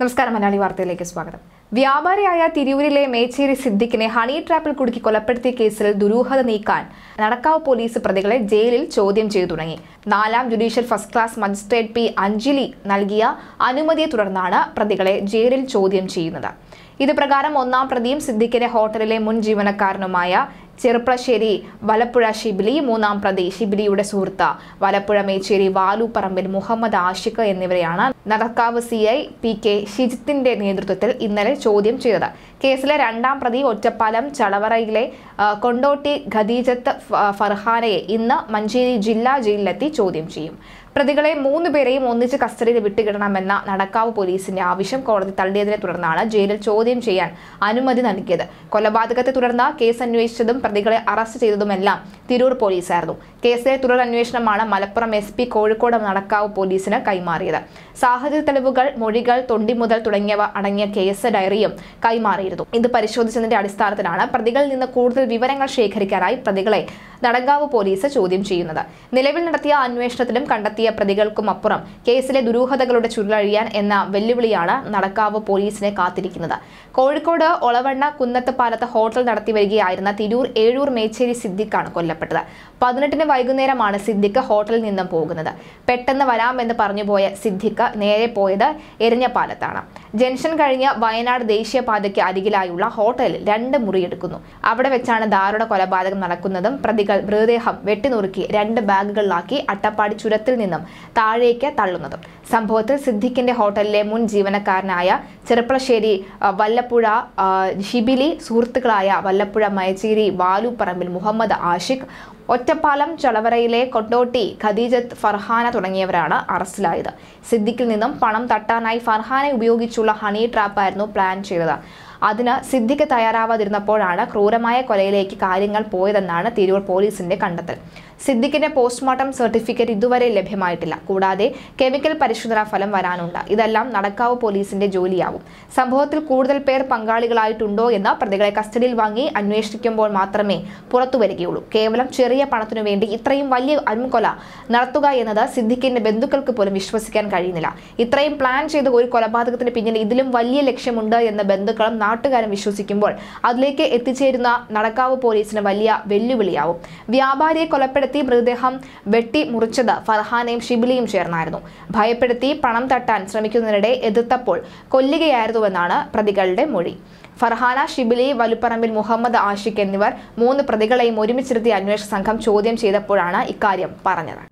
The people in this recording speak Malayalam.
നമസ്കാരം മലയാളി വാർത്തയിലേക്ക് സ്വാഗതം വ്യാപാരിയായ തിരൂരിലെ മേച്ചേരി സിദ്ദിഖിനെ ഹണി ട്രാപ്പിൽ കുടുക്കി കൊലപ്പെടുത്തിയ കേസിൽ ദുരൂഹത നീക്കാൻ നടക്കാവ് പോലീസ് പ്രതികളെ ജയിലിൽ ചോദ്യം ചെയ്തു തുടങ്ങി നാലാം judicial first class magistrate P Anjali നൽകിയ അനുമതിയെ തുടർന്നാണ് പ്രതികളെ ജയിലിൽ ചോദ്യം ചെയ്യുന്നത് ഇത് പ്രകാരം ഒന്നാം പ്രതിയും സിദ്ദിഖിന്റെ ഹോട്ടലിലെ മുൻ ജീവനക്കാരനുമായ ചെറുപ്ലശ്ശേരി വലപ്പുഴ ഷിബിലി മൂന്നാം പ്രതി ഷിബിലിയുടെ സുഹൃത്ത് വലപ്പുഴ മേച്ചേരി വാലു പറമ്പിൽ മുഹമ്മദ് ആഷിഖ് എന്നിവരെയാണ് Nadakkavu C I P K ഷിജിത്തിന്റെ നേതൃത്വത്തിൽ ഇന്നലെ ചോദ്യം ചെയ്തത് കേസിലെ രണ്ടാം പ്രതി ഒറ്റപ്പാലം ചളവറയിലെ ആ, കൊണ്ടോട്ടി ഖദീജത്ത് ഫ- ഫർഹാനയെ ഇന്ന് മഞ്ചേരി ജില്ലാ ജയിലിലെത്തി ചോദ്യം ചെയ്യും പ്രതികളെ മൂന്ന് പേരെയും ഒന്നിച്ച് കസ്റ്റഡിയിൽ വിട്ടുകിടണമെന്ന നടക്കാവ് പോലീസിന്റെ ആവശ്യം കോടതി തള്ളിയതിനെ തുടർന്നാണ് ജയിലിൽ ചോദ്യം ചെയ്യാൻ അനുമതി നൽകിയത് കൊലപാതകത്തെ തുടർന്ന് കേസ് അന്വേഷിച്ചതും പ്രതികളെ അറസ്റ്റ് ചെയ്തതുമെല്ലാം തിരൂർ പോലീസായിരുന്നു കേസിലെ തുടർ അന്വേഷണമാണ് മലപ്പുറം എസ് പി കോഴിക്കോട് നടക്കാവ് പോലീസിന് കൈമാറിയത് സാഹചര്യ തെളിവുകൾ മൊഴികൾ തൊണ്ടിമുതൽ തുടങ്ങിയവ അടങ്ങിയ കേസ് ഡയറിയും കൈമാറിയിരുന്നു ഇത് പരിശോധിച്ചതിന്റെ അടിസ്ഥാനത്തിലാണ് പ്രതികളിൽ നിന്ന് കൂടുതൽ വിവരങ്ങൾ ശേഖരിക്കാനായി പ്രതികളെ നടങ്കാവ് പോലീസ് ചോദ്യം ചെയ്യുന്നത് നിലവിൽ നടത്തിയ അന്വേഷണത്തിലും കണ്ടെത്തിയ പ്രതികൾക്കും അപ്പുറം കേസിലെ ദുരൂഹതകളുടെ ചുരുളഴിയാൻ എന്ന വെല്ലുവിളിയാണ് നടക്കാവ് പോലീസിനെ കാത്തിരിക്കുന്നത് കോഴിക്കോട് ഒളവണ്ണ കുന്നത്ത് പാലത്ത് ഹോട്ടൽ നടത്തി വരികയായിരുന്ന തിരൂർ ഏഴൂർ മേച്ചേരി സിദ്ദിഖാണ് കൊല്ലപ്പെട്ടത് പതിനെട്ടിന് വൈകുന്നേരമാണ് സിദ്ദിഖ് ഹോട്ടലിൽ നിന്നും പോകുന്നത് പെട്ടെന്ന് വരാമെന്ന് പറഞ്ഞു പോയ സിദ്ദിഖ് നേരെ പോയത് എരഞ്ഞപാലത്താണ് ജംഗ്ഷൻ കഴിഞ്ഞ് വയനാട് ദേശീയപാതയ്ക്ക് അരികിലായുള്ള ഹോട്ടലിൽ രണ്ട് മുറിയെടുക്കുന്നു അവിടെ വെച്ചാണ് ദാരുണ കൊലപാതകം നടക്കുന്നതും പ്രതികൾ മൃതദേഹം വെട്ടിനുറുക്കി രണ്ട് ബാഗുകളിലാക്കി അട്ടപ്പാടി ചുരത്തിൽ നിന്നും താഴേക്ക് തള്ളുന്നതും സംഭവത്തിൽ സിദ്ദിഖിന്റെ ഹോട്ടലിലെ മുൻ ജീവനക്കാരനായ ചെറുപ്പളശ്ശേരി ആ, വല്ലപ്പുഴ ആ, ഷിബിലി സുഹൃത്തുക്കളായ വല്ലപ്പുഴ മയച്ചേരി വാലുപറമ്പിൽ മുഹമ്മദ് ആഷിഖ് ഒറ്റപ്പാലം ചളവറയിലെ കൊണ്ടോട്ടി ഖദീജത്ത് ഫർഹാന തുടങ്ങിയവരാണ് അറസ്റ്റിലായത് സിദ്ദിഖിൽ നിന്നും പണം തട്ടാനായി ഫർഹാനെ ഉപയോഗിച്ചുള്ള ഹണി ട്രാപ്പായിരുന്നു പ്ലാൻ ചെയ്തത് അതിന് സിദ്ദിഖ് തയ്യാറാവാതിരുന്നപ്പോഴാണ് ക്രൂരമായ കൊലയിലേക്ക് കാര്യങ്ങൾ പോയതെന്നാണ് തിരൂർ പോലീസിന്റെ കണ്ടെത്തൽ സിദ്ദിഖിന്റെ പോസ്റ്റ്മോർട്ടം സർട്ടിഫിക്കറ്റ് ഇതുവരെ ലഭ്യമായിട്ടില്ല കൂടാതെ കെമിക്കൽ പരിശോധനാ ഫലം വരാനുണ്ട് ഇതെല്ലാം നടക്കാവ് പോലീസിന്റെ ജോലിയാവും സംഭവത്തിൽ കൂടുതൽ പേർ പങ്കാളികളായിട്ടുണ്ടോ എന്ന് പ്രതികളെ കസ്റ്റഡിയിൽ വാങ്ങി അന്വേഷിക്കുമ്പോൾ മാത്രമേ പുറത്തു വരികയുള്ളൂ കേവലം ചെറിയ പണത്തിനു വേണ്ടി ഇത്രയും വലിയ അരുംകൊല നടത്തുക എന്നത് സിദ്ദിഖിന്റെ ബന്ധുക്കൾക്ക് പോലും വിശ്വസിക്കാൻ കഴിയുന്നില്ല ഇത്രയും പ്ലാൻ ചെയ്ത ഒരു കൊലപാതകത്തിന് പിന്നിൽ ഇതിലും വലിയ ലക്ഷ്യമുണ്ട് എന്ന് ബന്ധുക്കളും നാട്ടുകാരും വിശ്വസിക്കുമ്പോൾ അതിലേക്ക് എത്തിച്ചേരുന്ന നടക്കാവ് പോലീസിന് വലിയ വെല്ലുവിളിയാവും വ്യാപാരിയെ കൊലപ്പെടുത്തി മൃതദേഹം വെട്ടി മുറിച്ചത് ഫർഹാനയും ഷിബിലിയും ചേർന്നായിരുന്നു ഭയപ്പെടുത്തി പണം തട്ടാൻ ശ്രമിക്കുന്നതിനിടെ എതിർത്തപ്പോൾ കൊല്ലുകയായിരുന്നുവെന്നാണ് പ്രതികളുടെ മൊഴി ഫർഹാന ഷിബിലി വലുപ്പറമ്പിൽ മുഹമ്മദ് ആഷിഖ് എന്നിവർ മൂന്ന് പ്രതികളെയും ഒരുമിച്ചിരുത്തി അന്വേഷണ സംഘം ചോദ്യം ചെയ്തപ്പോഴാണ് ഇക്കാര്യം പറഞ്ഞത്